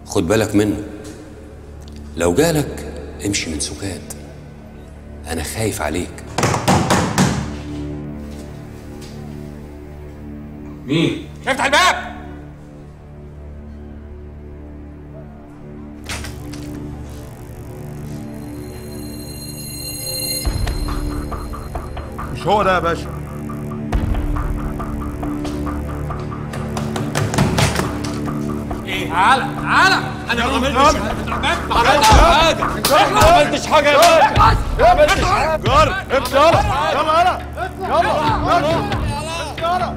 خد بالك منه لو جالك امشي من سكات انا خايف عليك مين؟ افتح الباب مش هو ده يا باشا ايه تعالى تعالى انا ما عملتش ما عملتش حاجه ما عملتش حاجه يا باشا ما عملتش حاجه جار امشي يلا يلا يلا يلا يلا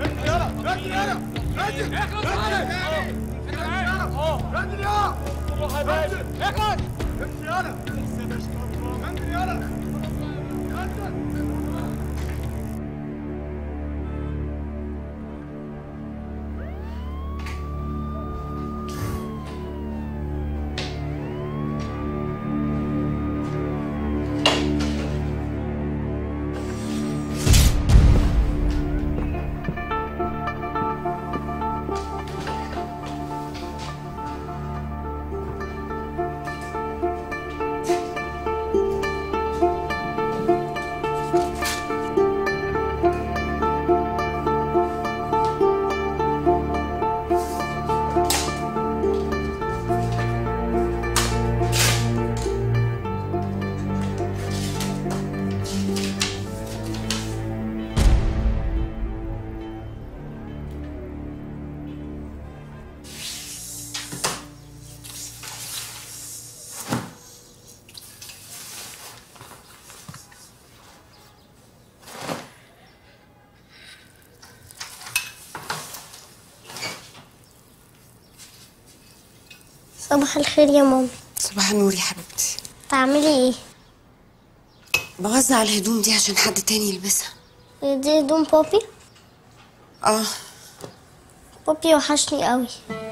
صباح الخير يا ماما صباح النور يا حبيبتي تعملي ايه بوزع الهدوم دي عشان حد تاني يلبسها هي دي هدوم بابي اه بابي وحشني قوي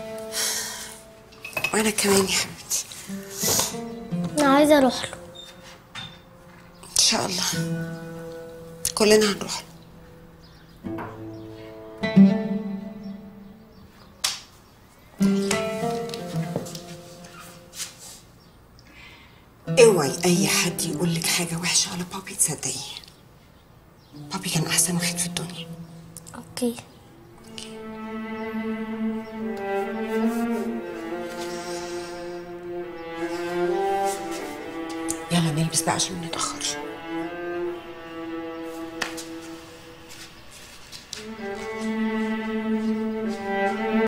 وانا كمان يا حبيبتي انا عايزه اروح له ان شاء الله كلنا هنروح له. اوعي اي حد يقول لك حاجه وحشه على بابي تصدقيه بابي كان احسن واحد في الدنيا اوكي يلا نلبس بقى عشان ما نتاخرش